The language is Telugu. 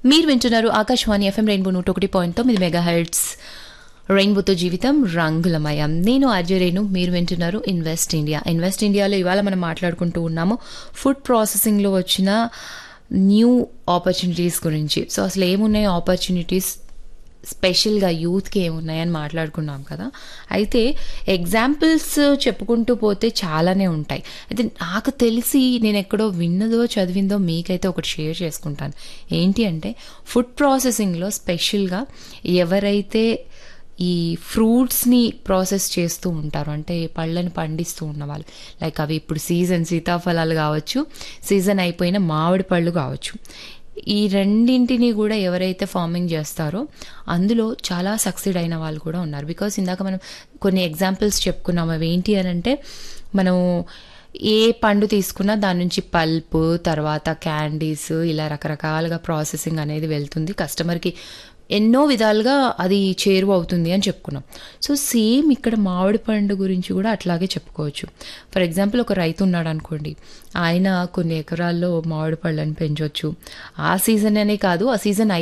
మీరు వింటున్నారు ఆకాశవాణి ఎఫ్ఎం రెయిన్బో నూట ఒకటి పాయింట్ తొమ్మిది మెగా హెడ్స్ రెయిన్బోతో జీవితం రంగులమయం నేను అజయ్ రేణు మీరు వింటున్నారు ఇన్వెస్ట్ ఇండియా ఇన్వెస్ట్ ఇండియాలో ఇవాళ మనం మాట్లాడుకుంటూ ఉన్నాము ఫుడ్ ప్రాసెసింగ్లో వచ్చిన న్యూ ఆపర్చునిటీస్ గురించి సో అసలు ఏమున్నాయి ఆపర్చునిటీస్ స్పెషల్గా యూత్కి ఏమున్నాయని మాట్లాడుకున్నాం కదా అయితే ఎగ్జాంపుల్స్ చెప్పుకుంటూ పోతే చాలానే ఉంటాయి అయితే నాకు తెలిసి నేను ఎక్కడో విన్నదో చదివిందో మీకైతే ఒకటి షేర్ చేసుకుంటాను ఏంటి అంటే ఫుడ్ ప్రాసెసింగ్లో స్పెషల్గా ఎవరైతే ఈ ఫ్రూట్స్ని ప్రాసెస్ చేస్తూ ఉంటారు అంటే పళ్ళని పండిస్తూ ఉన్నవాళ్ళు లైక్ అవి ఇప్పుడు సీజన్ సీతాఫలాలు కావచ్చు సీజన్ అయిపోయిన మామిడి పళ్ళు కావచ్చు ఈ రెండింటిని కూడా ఎవరైతే ఫార్మింగ్ చేస్తారో అందులో చాలా సక్సీడ్ అయిన వాళ్ళు కూడా ఉన్నారు బికాస్ ఇందాక మనం కొన్ని ఎగ్జాంపుల్స్ చెప్పుకున్నాం అవి ఏంటి అని అంటే మనం ఏ పండు తీసుకున్నా దాని నుంచి పల్ప్ తర్వాత క్యాండీస్ ఇలా రకరకాలుగా ప్రాసెసింగ్ అనేది వెళ్తుంది కస్టమర్కి ఎన్నో విధాలుగా అది చేరువ అవుతుంది అని చెప్పుకున్నాం సో సేమ్ ఇక్కడ మామిడి పండు గురించి కూడా అట్లాగే చెప్పుకోవచ్చు ఫర్ ఎగ్జాంపుల్ ఒక రైతు ఉన్నాడు అనుకోండి ఆయన కొన్ని ఎకరాల్లో మామిడి పళ్ళని పెంచవచ్చు ఆ సీజన్ అనే కాదు ఆ సీజన్